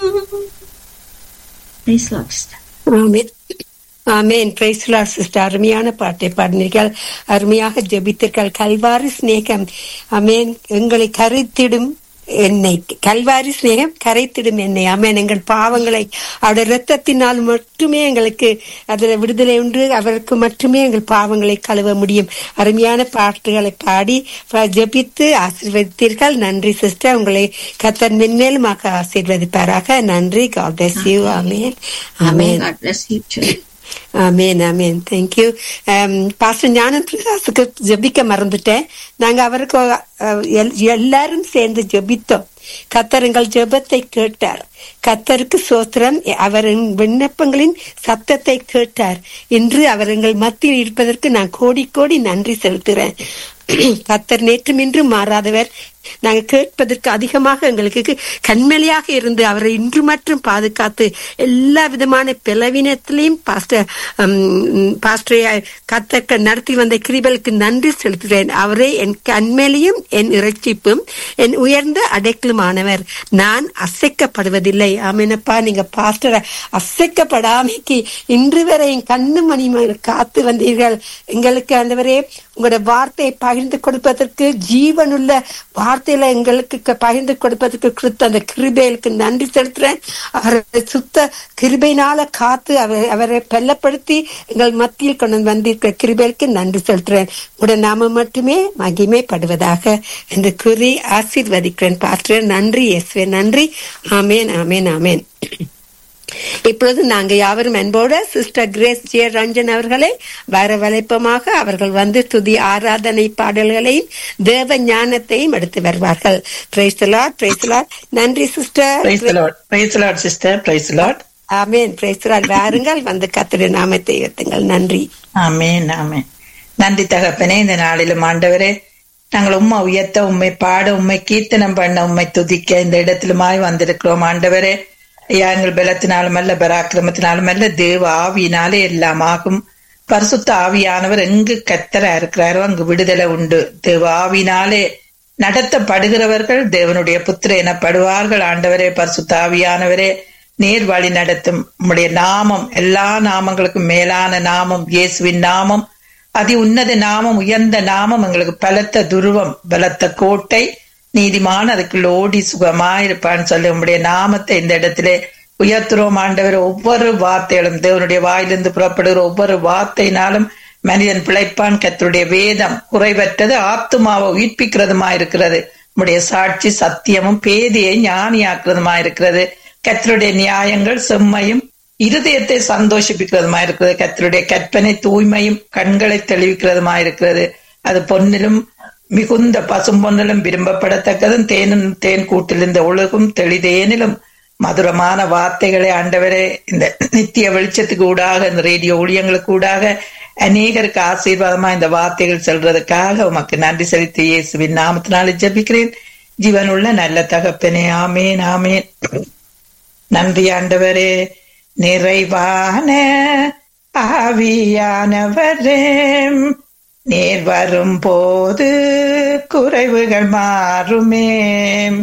Praise Lord, sister. Amen amen praise sister அருமையான பாட்டை பாடினீர்கள் அருமையாக ஜெபித்தீர்கள் கல்வாரி சிநேகம் ஆமென் எங்களை கரைத்திடும் என்னை கல்வாரி சிநேகம் கரைத்திடும் என்னை ஆமென் எங்கள் பாவங்களை அவருடைய இரத்தத்தினால் மட்டுமே எங்களுக்கு அதில் விடுதலை உண்டு அவருக்கு மட்டுமே எங்கள் பாவங்களை கழுவ முடியும் அருமையான பாட்டுகளை பாடி ப- ஜெபித்து ஆசீர்வதித்தீர்கள் நன்றி சிஸ்டர் உங்களை கத்தர் மென்மேலுமாக ஆசீர்வதிப்பாராக நன்றி God bless you amen amen God bless you too. Amen amen thank you pastor Gnanam பிரகாசுக்கு ஜெபிக்க மறந்துட்டேன் நாங்க அவருக்கு அஹ், எல்- எல்லாரும் சேர்ந்து ஜெபித்தோம் கத்தர் எங்கள் ஜெபத்தை கேட்டார் கத்தருக்கு சோத்திரம் அவரின் விண்ணப்பங்களின் சத்தத்தை கேட்டார் இன்று அவர் எங்கள் மத்தியில் இருப்பதற்கு நான் கோடி கோடி நன்றி செலுத்துகிறேன் கத்தர் நேற்றும் இன்றும் மாறாதவர் நாங்கள் கேட்பதற்கு அதிகமாக எங்களுக்கு கண்மலையாக இருந்து அவரை இன்று மற்றும் பாதுகாத்து எல்லா விதமான பிளவினத்திலையும் பாஸ்டர் பாஸ்டரை கத்தக்க நடத்தி வந்த கிரிபலுக்கு நன்றி செலுத்துகிறேன் அவரே என் கண்மேலையும் என் இறைச்சிப்பும் என் உயர்ந்த அடைக்கலுமானவர் நான் அசைக்கப்படுவதில்லை ஆமேனப்பா நீங்க பாஸ்டரை அசைக்கப்படாமைக்கு இன்று வரை என் கண்ணு மணி காத்து வந்தீர்கள் எங்களுக்கு ஆண்டவரே உங்களோட வார்த்தையை பகிர்ந்து கொடுப்பதற்கு ஜீவனுள்ள வார்த்தையில எங்களுக்கு க- பகிர்ந்து கொடுப்பதற்கு கொடுத்த அந்த கிருபைகளுக்கு நன்றி செலுத்துறேன் அவரை சுத்த கிருபையினால காத்து அவர் அவரை பெல்லப்படுத்தி எங்கள் மத்தியில் கொண்டு வந்து வந்திருக்கிற கிருபைகளுக்கு நன்றி செலுத்துறேன் உடைய நாம மட்டுமே மகிமைப்படுவதாக என்று கூறி ஆசீர்வதிக்கிறேன் பாஸ்டர் நன்றி இயேசுவே நன்றி ஆமேன் ஆமேன் ஆமேன் இப்பொழுது நாங்க யாவரும் அன்போட சிஸ்டர் கிரேஸ் ஜே ரஞ்சன் அவர்களை வரவழைப்பமாக அவர்கள் வந்து துதி ஆராதனை பாடல்களையும் தேவ ஞானத்தையும் எடுத்து வருவார்கள் பிரைஸ்லாட் பிரைஸ்லாட் நன்றி sister praise Lord praise Lord sister praise Lord amen praise Lord வாருங்கள் வந்து கத்திர நாமத்தை உயர்த்துங்கள் நன்றி ஆமென் ஆமென் நன்றி தகப்பனே இந்த நாளிலும் ஆண்டவரே நாங்கள் உம்மை உயர்த்த உம்மை பாட உம்மை கீர்த்தனம் பண்ண உம்மை துதிக்க இந்த இடத்திலுமாய் வந்திருக்கிறோம் ஆண்டவரே ஐயா எங்கள் பலத்தினாலும் அல்ல பராக்கிரமத்தினாலும் அல்ல தேவ ஆவியினாலே எல்லாம் ஆகும் பரிசுத்த ஆவியானவர் எங்கு கத்தரா இருக்கிறாரோ அங்கு விடுதலை உண்டு தேவ ஆவியினாலே நடத்தப்படுகிறவர்கள் தேவனுடைய புத்திர எனப்படுவார்கள் ஆண்டவரே பரிசுத்த ஆவியானவரே நேர் வழி நடத்தும் உம்முடைய நாமம் எல்லா நாமங்களுக்கும் மேலான நாமம் இயேசுவின் நாமம் அதி உன்னத நாமம் உயர்ந்த நாமம் எங்களுக்கு பலத்த துருவம் பலத்த கோட்டை நீதிமான் அதுக்குள்ள ஓடி சுகமாயிருப்பான்னு சொல்லி உம்முடைய நாமத்தை இந்த இடத்திலே உயர்த்துறோம் ஆண்டவர் ஒவ்வொரு வார்த்தைகளும் தேவனுடைய வாயிலிருந்து புறப்படுகிற ஒவ்வொரு வார்த்தையினாலும் மனிதன் பிழைப்பான் கத்தருடைய வேதம் குறைவற்றது ஆத்துமாவை உயிர்ப்பிக்கிறதுமா இருக்கிறது உம்முடைய சாட்சி சத்தியமும் பேதியை ஞானியாக்குறதுமா இருக்கிறது கத்தருடைய நியாயங்கள் செம்மையும் இருதயத்தை சந்தோஷிப்பிக்கிறதுமா இருக்கிறது கத்தருடைய கற்பனை தூய்மையும் கண்களை தெளிவிக்கிறதுமா இருக்கிறது அது பொன்னிலும் மிகுந்த பசும் பொன்னிலும் விரும்பப்படத்தக்கதும் தேனும் தேன் கூட்டிலிருந்த ஒழுகும் தெளிதேனிலும் மதுரமான வார்த்தைகளை ஆண்டவரே இந்த நித்திய வெளிச்சத்துக்கு ஊடாக இந்த ரேடியோ ஊழியங்களுக்கு ஊடாக அநேகருக்கு ஆசீர்வாதமா இந்த வார்த்தைகள் சொல்றதுக்காக உமக்கு நன்றி செலுத்தி இயேசுவின் நாமத்தினால ஜெபிக்கிறேன் ஜீவனுள்ள நல்ல தகப்பனே ஆமேன் ஆமேன் நன்றி ஆண்டவரே நிறைவான ஆவியானவரே நேர் வரும் போது குறைவுகள் மாறுமே